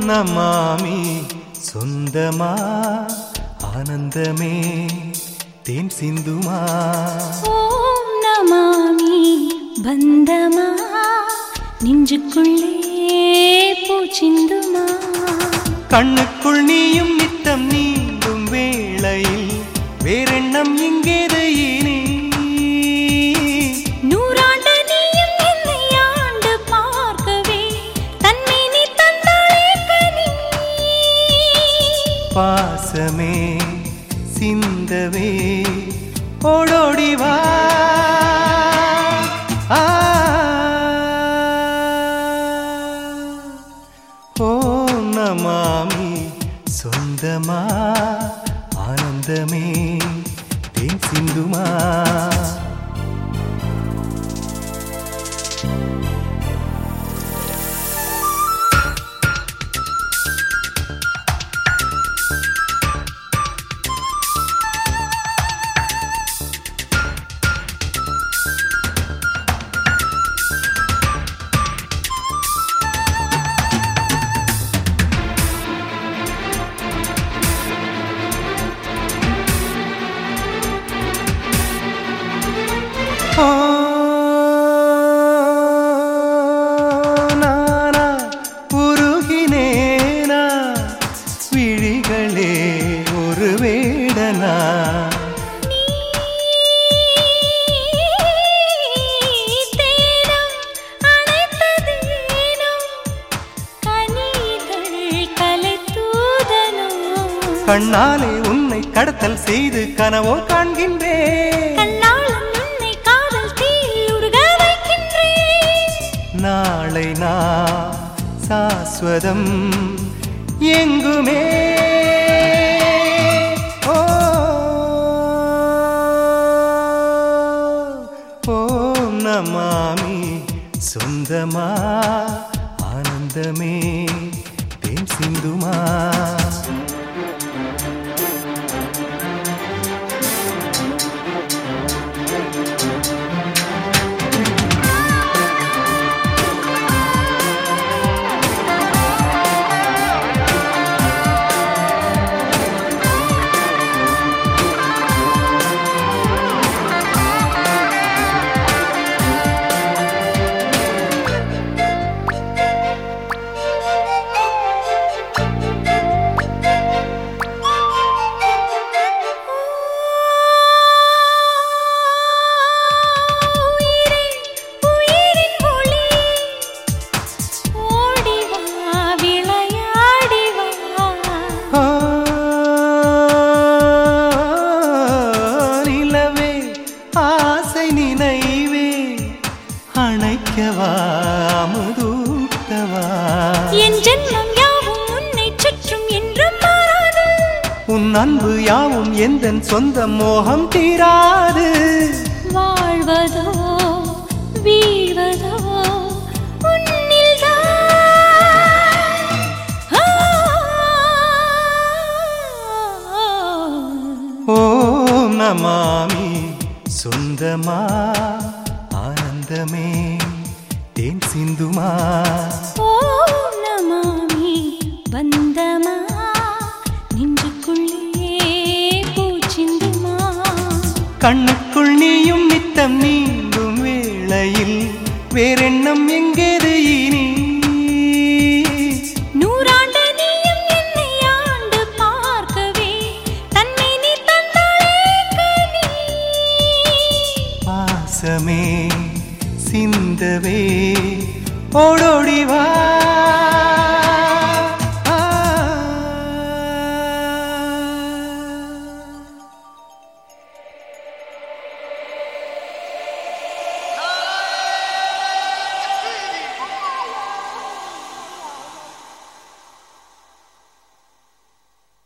நமாமி சொந்தமா ஆனந்தமே தேன் சிந்துமா ஓம் நமாமி பந்தமா நெஞ்சுக்குள்ளே பூச்சிந்துமா கண்ணுக்குள் நீயும் நித்தம் நீங்கும் வேளையில் வேறெண்ணம் இங்கேது இனி நூறாண்டு நீயும் என்னை ஆண்டு பார்க்கவே தன்மை நீ தந்தாளே கனி பாசமே சிந்தவே ஓடோடி வா ஆ. ஓம் நமாமி சொந்தமா ஆனந்தமே தேன் சிந்துமா ஓ நானா உருகினேனா விழிகளே ஒரு வேடனா தேனம் அணைத்ததேனோ கனிகள் கலைத்தூதனோ கண்ணாலே உன்னை கடத்தல் செய்து கனவோ காண்கின்றேன் கண்ணாளன் உன்னை காதல் தீயில் உருக வைக்கின்றேன் நாளை நான் சாஸ்வதம் எங்குமே ஓ ஓம் நமாமி சொந்தமா ஆனந்தமே தேன் சிந்துமா உயிரே உயிரின் ஒளி ஓடி வா விளையாடி வா ஆ, நிலவே ஆசை நினைவே அணைக்கவா முதூட்டவா என் ஜென்மம் யாவும் உன்னை சுற்றும் என்றும் மாறாது உன் அன்பு யாவும் எந்தன் சொந்த மோகம் தீராது வாழ்வதோ வீழ்வதோ உன்னில்தான் ஆ. ஓம் நமாமி சொந்தமா ஆனந்தமே தேன் சிந்துமா ஓம் நமாமி பந்தமா நெஞ்சுக்குள்ளே பூச்சிந்துமா கண்ணுக்குள் நீயும் நித்தம் நீங்கும் வேளையில் வேறெண்ணம் எங்கேது இனி நூறாண்டு நீயும் என்னை ஆண்டு பார்க்கவே தன்மை நீ தந்தாளே கனி பாசமே சிந்தவே ஓடோடி வா